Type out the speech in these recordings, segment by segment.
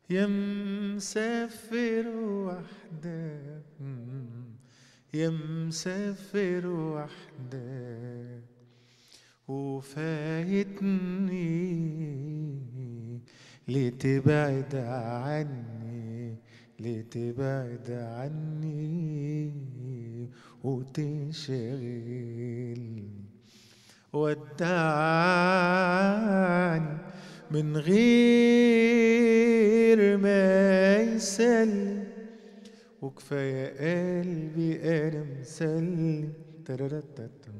يا مسافر وحدك يا مسافر وحدك وفايتني لتبعد عني لتبعد عني وتنشغلني ودعني من غير ما يسلم وكفاية قلبي أنا مسلم تررتتم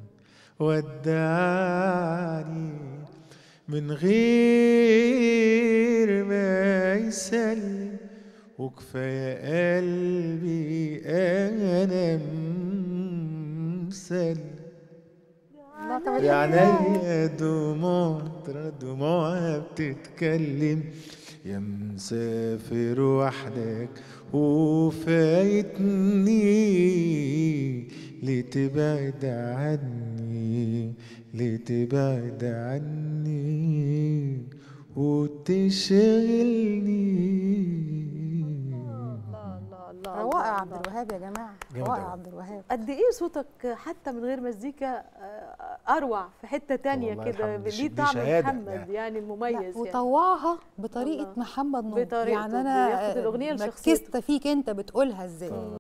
ودعني من غير ما يسلم وكفاية قلبي أنا مسلم الله طب يا عينيا دموع ترى دموعها بتتكلم يا مسافر وحدك وفايتني لتبعد عني لتبعد عني وتشغلني الله الله الله روائع الله. عبد الوهاب يا جماعه جامد روائع أوي. عبد الوهاب قد ايه صوتك حتى من غير مزيكا آه، اروع في حته تانية والله كده الحمد. ليه دي طعم شهادة محمد يعني. يعني المميز لا يعني. وطوعها بطريقه الله. محمد نور بطريقته، يعني انا بياخد الأغنية لشخصيته. مركزت فيك انت بتقولها ازاي